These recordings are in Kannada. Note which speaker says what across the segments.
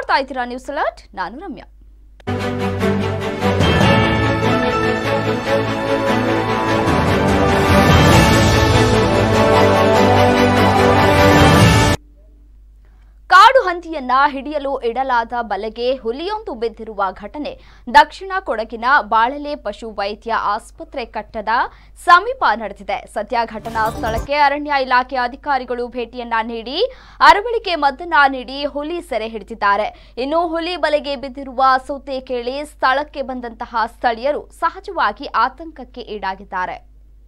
Speaker 1: ನೋಡ್ತಾ ಇದ್ದೀರಾ ನ್ಯೂಸ್ ಅಲರ್ಟ್ ನಾನು ರಮ್ಯಾ ಕಾಡು ಹಂದಿಯನ್ನ ಹಿಡಿಯಲು ಇಡಲಾದ ಬಲೆಗೆ ಹುಲಿಯೊಂದು ಬಿದ್ದಿರುವ ಘಟನೆ ದಕ್ಷಿಣ ಕೊಡಗಿನ ಬಾಳಲೆ ಪಶು ವೈದ್ಯ ಆಸ್ಪತ್ರೆ ಕಟ್ಟಡ ಸಮೀಪ ನಡೆದಿದೆ ಸದ್ಯ ಘಟನಾ ಸ್ಥಳಕ್ಕೆ ಅರಣ್ಯ ಇಲಾಖೆ ಅಧಿಕಾರಿಗಳು ಭೇಟಿಯನ್ನ ನೀಡಿ ಅರವಳಿಕೆ ಮದ್ದನ್ನ ನೀಡಿ ಹುಲಿ ಸೆರೆ ಹಿಡಿದಿದ್ದಾರೆ ಇನ್ನು ಹುಲಿ ಬಲೆಗೆ ಬಿದ್ದಿರುವ ಸುದ್ದಿ ಕೇಳಿ ಸ್ಥಳಕ್ಕೆ ಬಂದಂತಹ ಸ್ಥಳೀಯರು ಸಹಜವಾಗಿ ಆತಂಕಕ್ಕೆ ಈಡಾಗಿದ್ದಾರೆ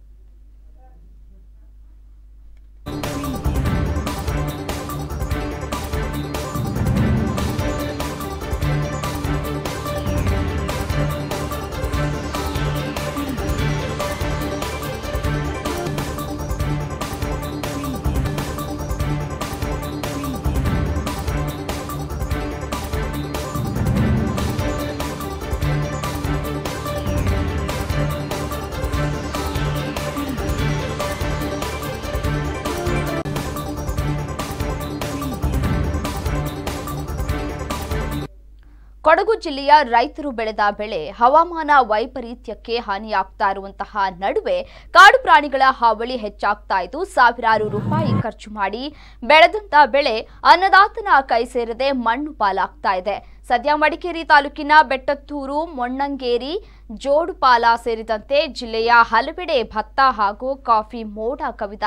Speaker 1: ಕೊಡಗು ಜಿಲ್ಲೆಯ ರೈತರು ಬೆಳೆದ ಬೆಳೆ ಹವಾಮಾನ ವೈಪರೀತ್ಯಕ್ಕೆ ಹಾನಿಯಾಗ್ತಾ ಇರುವಂತಹ ನಡುವೆ ಕಾಡು ಪ್ರಾಣಿಗಳ ಹಾವಳಿ ಹೆಚ್ಚಾಗ್ತಾ ಇದ್ದು ಸಾವಿರಾರು ರೂಪಾಯಿ ಖರ್ಚು ಮಾಡಿ ಬೆಳೆದಂತ ಬೆಳೆ ಅನ್ನದಾತನ ಕೈ ಸೇರದೆ ಮಣ್ಣು ಪಾಲಾಗ್ತಾ ಇದೆ ಸದ್ಯ ಮಡಿಕೇರಿ ತಾಲೂಕಿನ ಬೆಟ್ಟತ್ತೂರು ಮೊಣ್ಣಂಗೇರಿ ಜೋಡುಪಾಲ ಸೇರಿದಂತೆ ಜಿಲ್ಲೆಯ ಹಲವೆಡೆ ಭತ್ತ ಹಾಗೂ ಕಾಫಿ ಮೋಡ ಕವಿದ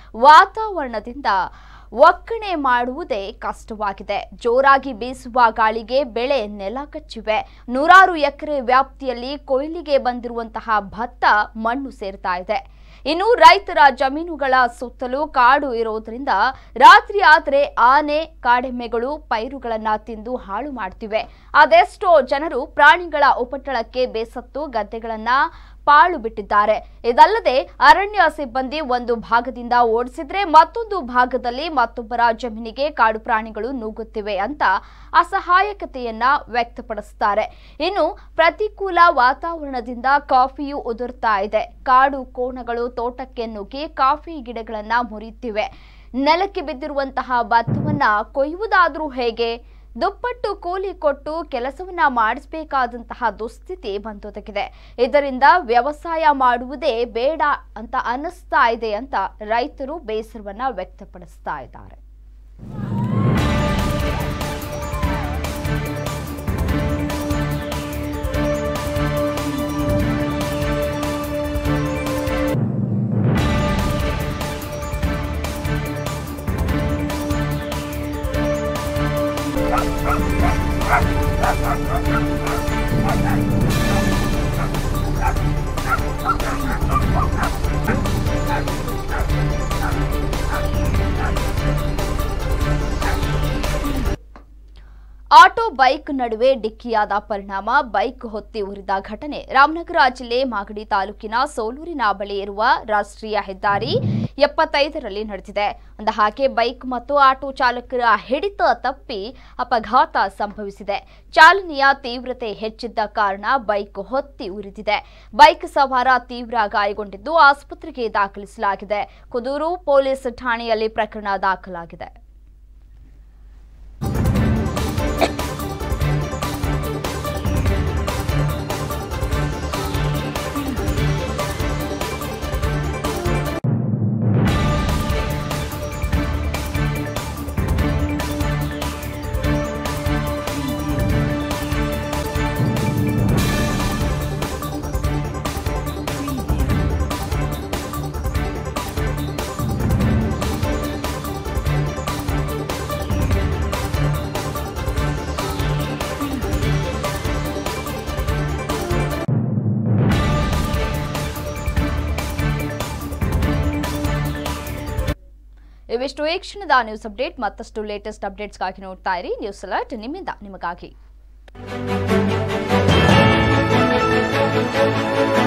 Speaker 1: ವಾತಾವರಣದಿಂದ ಒಕ್ಕಣೆ ಮಾಡುವುದೇ ಕಷ್ಟವಾಗಿದೆ ಜೋರಾಗಿ ಬೀಸುವ ಗಾಳಿಗೆ ಬೆಳೆ ನೆಲಕಚ್ಚಿವೆ ನೂರಾರು ಎಕರೆ ವ್ಯಾಪ್ತಿಯಲ್ಲಿ ಕೊಯ್ಲಿಗೆ ಬಂದಿರುವಂತಹ ಭತ್ತ ಮಣ್ಣು ಸೇರ್ತಾ ಇದೆ ಇನ್ನು ರೈತರ ಜಮೀನುಗಳ ಸುತ್ತಲೂ ಕಾಡು ಇರೋದ್ರಿಂದ ರಾತ್ರಿ ಆದ್ರೆ ಆನೆ ಕಾಡೆಮ್ಮೆಗಳು ಪೈರುಗಳನ್ನ ತಿಂದು ಹಾಳು ಮಾಡ್ತಿವೆ ಅದೆಷ್ಟೋ ಜನರು ಪ್ರಾಣಿಗಳ ಉಪಟಳಕ್ಕೆ ಬೇಸತ್ತು ಗದ್ದೆಗಳನ್ನ ಪಾಳು ಬಿಟ್ಟಿದ್ದಾರೆ ಇದಲ್ಲದೆ ಅರಣ್ಯ ಸಿಬ್ಬಂದಿ ಒಂದು ಭಾಗದಿಂದ ಓಡಿಸಿದ್ರೆ ಮತ್ತೊಂದು ಭಾಗದಲ್ಲಿ ಮತ್ತೊಬ್ಬರ ಜಮೀನಿಗೆ ಕಾಡು ಪ್ರಾಣಿಗಳು ನುಗ್ಗುತ್ತಿವೆ ಅಂತ ಅಸಹಾಯಕತೆಯನ್ನ ವ್ಯಕ್ತಪಡಿಸುತ್ತಾರೆ ಇನ್ನು ಪ್ರತಿಕೂಲ ವಾತಾವರಣದಿಂದ ಕಾಫಿಯು ಉದುರ್ತಾ ಇದೆ ಕಾಡು ಕೋಣಗಳು ತೋಟಕ್ಕೆ ನುಗ್ಗಿ ಕಾಫಿ ಗಿಡಗಳನ್ನ ಮುರಿಯುತ್ತಿವೆ ನೆಲಕ್ಕೆ ಬಿದ್ದಿರುವಂತಹ ಭತ್ತವನ್ನ ಕೊಯ್ಯುವುದಾದ್ರೂ ಹೇಗೆ ದುಪ್ಪಟ್ಟು ಕೂಲಿ ಕೊಟ್ಟು ಕೆಲಸವನ್ನ ಮಾಡಿಸಬೇಕಾದಂತಹ ದುಸ್ಥಿತಿ ಬಂದೊದಗಿದೆ ಇದರಿಂದ ವ್ಯವಸಾಯ ಮಾಡುವುದೇ ಬೇಡ ಅಂತ ಅನ್ನಿಸ್ತಾ ಇದೆ ಅಂತ ರೈತರು ಬೇಸರವನ್ನ ವ್ಯಕ್ತಪಡಿಸ್ತಾ ಇದ್ದಾರೆ ಆಟೋ ಬೈಕ್ ನಡುವೆ ಡಿಕ್ಕಿಯಾದ ಪರಿಣಾಮ ಬೈಕ್ ಹೊತ್ತಿ ಉರಿದ ಘಟನೆ ರಾಮನಗರ ಜಿಲ್ಲೆ ಮಾಗಡಿ ತಾಲೂಕಿನ ಸೋಲೂರಿನ ಬಳಿ ಇರುವ ರಾಷ್ಟ್ರೀಯ ಹೆದ್ದಾರಿ ಎಪ್ಪತ್ತೈದರಲ್ಲಿ ನಡೆದಿದೆ ಅಂದಹಾಗೆ ಬೈಕ್ ಮತ್ತು ಆಟೋ ಚಾಲಕರ ಹಿಡಿತ ತಪ್ಪಿ ಅಪಘಾತ ಸಂಭವಿಸಿದೆ ಚಾಲನೆಯ ತೀವ್ರತೆ ಹೆಚ್ಚಿದ್ದ ಕಾರಣ ಬೈಕ್ ಹೊತ್ತಿ ಉರಿದಿದೆ ಬೈಕ್ ಸವಾರ ತೀವ್ರ ಗಾಯಗೊಂಡಿದ್ದು ಆಸ್ಪತ್ರೆಗೆ ದಾಖಲಿಸಲಾಗಿದೆ ಕುದೂರು ಪೊಲೀಸ್ ಠಾಣೆಯಲ್ಲಿ ಪ್ರಕರಣ ದಾಖಲಾಗಿದೆ ಇವಿಷ್ಟು ಈ ಕ್ಷಣದ ನ್ಯೂಸ್ ಅಪ್ಡೇಟ್ ಮತ್ತಷ್ಟು ಲೇಟೆಸ್ಟ್ ಅಪ್ಡೇಟ್ಸ್ಗಾಗಿ ನೋಡ್ತಾ ಇರಿ ನ್ಯೂಸ್ ಅಲರ್ಟ್ ನಿಮ್ಮಿಂದ ನಿಮಗಾಗಿ